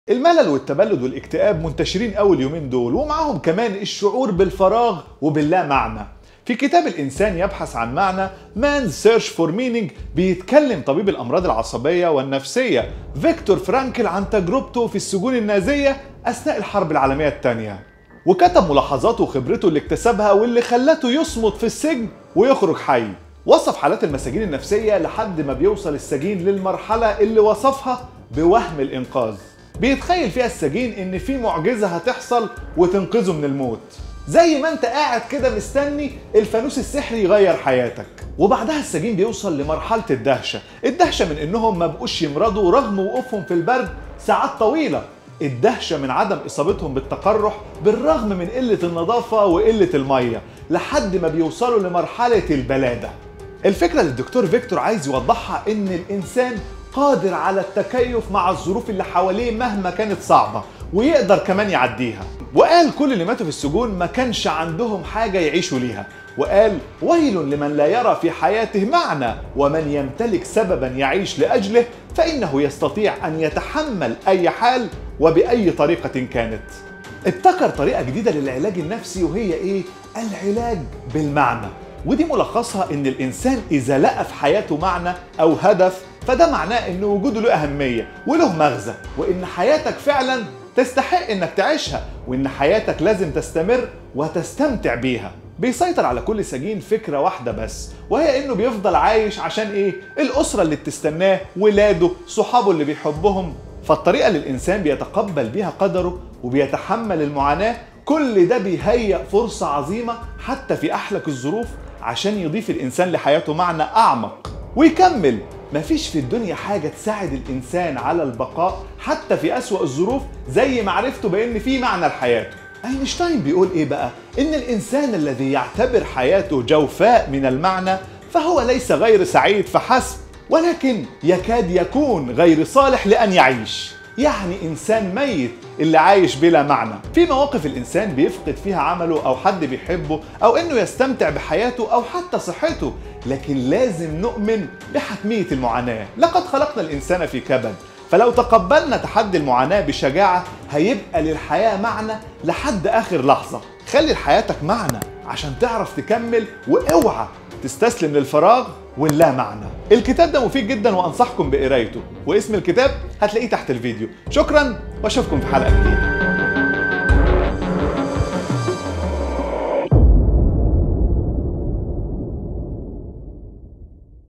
الملل والتبلد والاكتئاب منتشرين أول اليومين دول ومعاهم كمان الشعور بالفراغ وباللا معنى في كتاب الإنسان يبحث عن معنى Man's Search for Meaning بيتكلم طبيب الأمراض العصبية والنفسية فيكتور فرانكل عن تجربته في السجون النازية أثناء الحرب العالمية الثانية وكتب ملاحظاته وخبرته اللي اكتسبها واللي خلته يصمد في السجن ويخرج حي وصف حالات المساجين النفسية لحد ما بيوصل السجين للمرحلة اللي وصفها بوهم الإنقاذ بيتخيل فيها السجين ان في معجزه هتحصل وتنقذه من الموت زي ما انت قاعد كده مستني الفانوس السحري يغير حياتك وبعدها السجين بيوصل لمرحله الدهشه الدهشه من انهم ما بقوش يمرضوا رغم وقوفهم في البرد ساعات طويله الدهشه من عدم اصابتهم بالتقرح بالرغم من قله النظافه وقله الميه لحد ما بيوصلوا لمرحله البلاده الفكره اللي الدكتور فيكتور عايز يوضحها ان الانسان قادر على التكيف مع الظروف اللي حواليه مهما كانت صعبة ويقدر كمان يعديها وقال كل اللي ماتوا في السجون ما كانش عندهم حاجة يعيشوا ليها وقال ويل لمن لا يرى في حياته معنى ومن يمتلك سببا يعيش لأجله فإنه يستطيع أن يتحمل أي حال وبأي طريقة كانت ابتكر طريقة جديدة للعلاج النفسي وهي إيه؟ العلاج بالمعنى ودي ملخصها ان الانسان اذا لقى في حياته معنى او هدف فده معناه ان وجوده له اهميه وله مغزى وان حياتك فعلا تستحق انك تعيشها وان حياتك لازم تستمر وتستمتع بيها بيسيطر على كل سجين فكره واحده بس وهي انه بيفضل عايش عشان ايه الاسره اللي بتستناه ولاده صحابه اللي بيحبهم فالطريقه اللي الانسان بيتقبل بيها قدره وبيتحمل المعاناه كل ده بيهيئ فرصه عظيمه حتى في احلك الظروف عشان يضيف الانسان لحياته معنى اعمق ويكمل مفيش في الدنيا حاجة تساعد الإنسان على البقاء حتى في أسوأ الظروف زي معرفته بأن في معنى لحياته أينشتاين بيقول إيه بقى؟ إن الإنسان الذي يعتبر حياته جوفاء من المعنى فهو ليس غير سعيد فحسب ولكن يكاد يكون غير صالح لأن يعيش يعني إنسان ميت اللي عايش بلا معنى في مواقف الإنسان بيفقد فيها عمله أو حد بيحبه أو إنه يستمتع بحياته أو حتى صحته لكن لازم نؤمن بحتمية المعاناة لقد خلقنا الإنسان في كبد فلو تقبلنا تحدي المعاناة بشجاعة هيبقى للحياة معنى لحد آخر لحظة خلي لحياتك معنى عشان تعرف تكمل واوعى تستسلم للفراغ واللا معنى الكتاب ده مفيد جدا وانصحكم بقرايته واسم الكتاب هتلاقيه تحت الفيديو شكرا واشوفكم في حلقه جديده